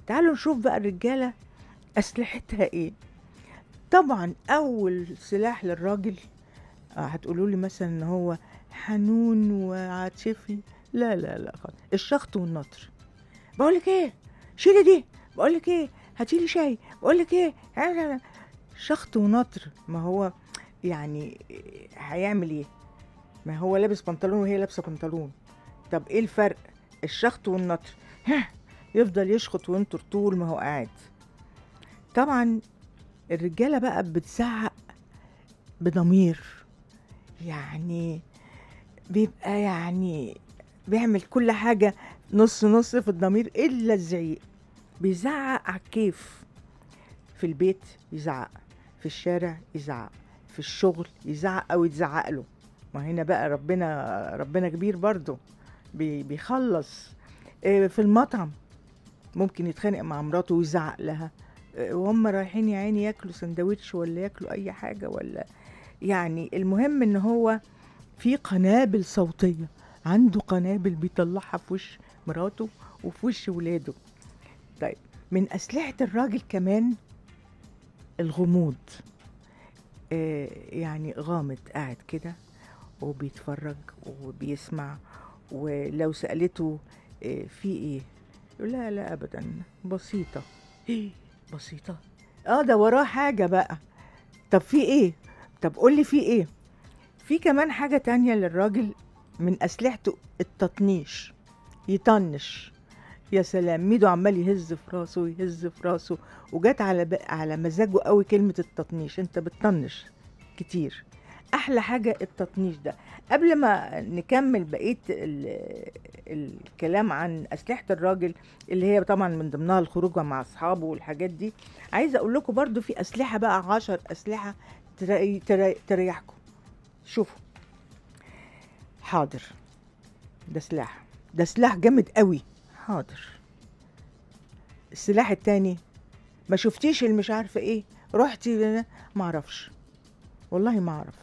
تعالوا نشوف بقى الرجالة أسلحتها إيه طبعا أول سلاح للراجل آه، هتقولوا لي مثلا إن هو حنون وعاطفي لا لا لا خالص الشخط والنطر بقول لك إيه شيلي دي بقول لك إيه هاتي لي شاي بقول لك إيه لا لا لا. شخط ونطر ما هو يعني هيعمل إيه ما هو لابس بنطلون وهي لابسة بنطلون طب إيه الفرق الشخط والنطر يفضل يشخط وينطر طول ما هو قاعد طبعا الرجالة بقى بتزعق بضمير يعني بيبقى يعني بيعمل كل حاجة نص نص في الضمير إلا الزعيق بيزعق على الكيف في البيت يزعق في الشارع يزعق في الشغل يزعق أو يتزعق له ما هنا بقى ربنا ربنا كبير برضه بي- بيخلص آه، في المطعم ممكن يتخانق مع مراته ويزعق لها آه، وهم رايحين يا عيني ياكلوا سندوتش ولا ياكلوا اي حاجه ولا يعني المهم ان هو في قنابل صوتيه عنده قنابل بيطلعها في وش مراته وفي وش ولاده طيب من اسلحه الراجل كمان الغموض آه، يعني غامض قاعد كده وبيتفرج وبيسمع ولو سألته آه، في ايه يقول لا لا ابدا بسيطة ايه بسيطة اه ده وراه حاجة بقى طب في ايه طب قول لي في ايه في كمان حاجة تانية للراجل من أسلحته التطنيش يطنش يا سلام ميدو عمال يهز في راسه ويهز في راسه وجات على ب... على مزاجه قوي كلمة التطنيش انت بتطنش كتير احلى حاجة التطنيش ده قبل ما نكمل بقية ال... الكلام عن أسلحة الراجل اللي هي طبعا من ضمنها الخروج مع أصحابه والحاجات دي عايزة أقول لكم برضو في أسلحة بقى عشر أسلحة تري... تري... تريحكم شوفوا حاضر ده سلاح ده سلاح جامد قوي حاضر السلاح التاني ما شفتيش اللي مش عارفه ايه رحتي ما اعرفش والله ما اعرف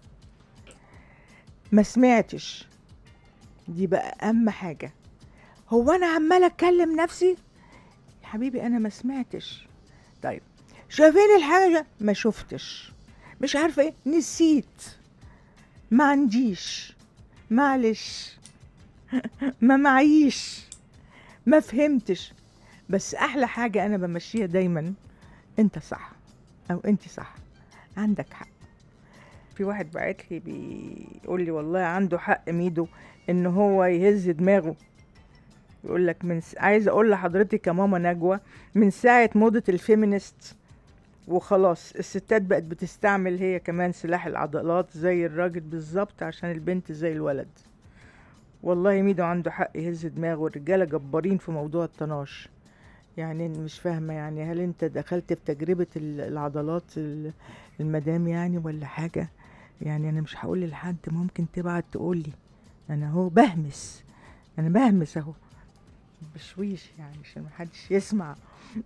ما سمعتش دي بقى اهم حاجه هو انا عماله اتكلم نفسي يا حبيبي انا ما سمعتش طيب شايفين الحاجه ما شفتش مش عارفه ايه نسيت ما عنديش معلش ما معيش ما فهمتش بس احلى حاجه انا بمشيها دايما انت صح او انت صح عندك حق في واحد بعت لي بيقول لي والله عنده حق ميدو ان هو يهز دماغه يقول لك من س... عايز اقول لحضرتك يا ماما نجوى من ساعه موضه الفيمينست وخلاص الستات بقت بتستعمل هي كمان سلاح العضلات زي الراجل بالظبط عشان البنت زي الولد والله ميدو عنده حق يهز دماغه الرجاله جبارين في موضوع الطناش يعني مش فاهمه يعني هل انت دخلت في تجربه ال- العضلات ال- المدام يعني ولا حاجه يعني انا مش هقول لحد ممكن تبعت تقول لي انا اهو بهمس انا بهمس اهو بشويش يعني عشان محدش يسمع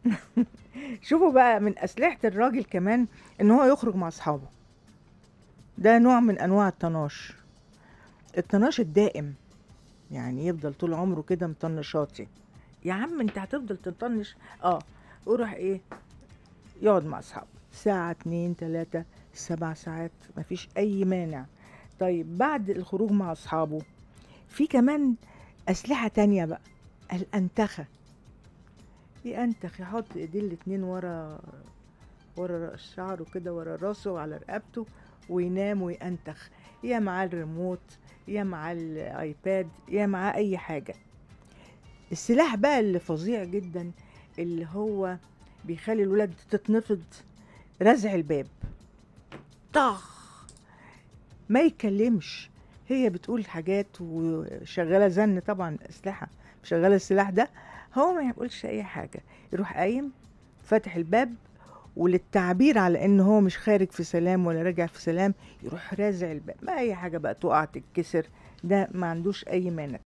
شوفوا بقى من اسلحه الراجل كمان ان هو يخرج مع اصحابه ده نوع من انواع الطناش الطناش الدائم يعني يفضل طول عمره كده مطنشاتي يا عم انت هتفضل تطنش اه وروح ايه يقعد مع اصحابه ساعة اتنين تلاتة سبع ساعات مفيش اي مانع طيب بعد الخروج مع اصحابه في كمان اسلحة تانية بقى الانتخة ينتخ يحط ايديه الاتنين ورا ورا شعره كده ورا راسه وعلى رقبته وينام وينتخ يا معاه الريموت يا معاه الايباد يا معاه اي حاجة السلاح بقى اللي فظيع جدا اللي هو بيخلي الولاد تتنفض رزع الباب طخ ما يتكلمش هي بتقول حاجات وشغاله زن طبعا اسلحه شغاله السلاح ده هو ما يقولش اي حاجه يروح قايم فاتح الباب وللتعبير على ان هو مش خارج في سلام ولا راجع في سلام يروح رازع الباب ما اي حاجه بقى تقع تتكسر ده ما عندوش اي مانع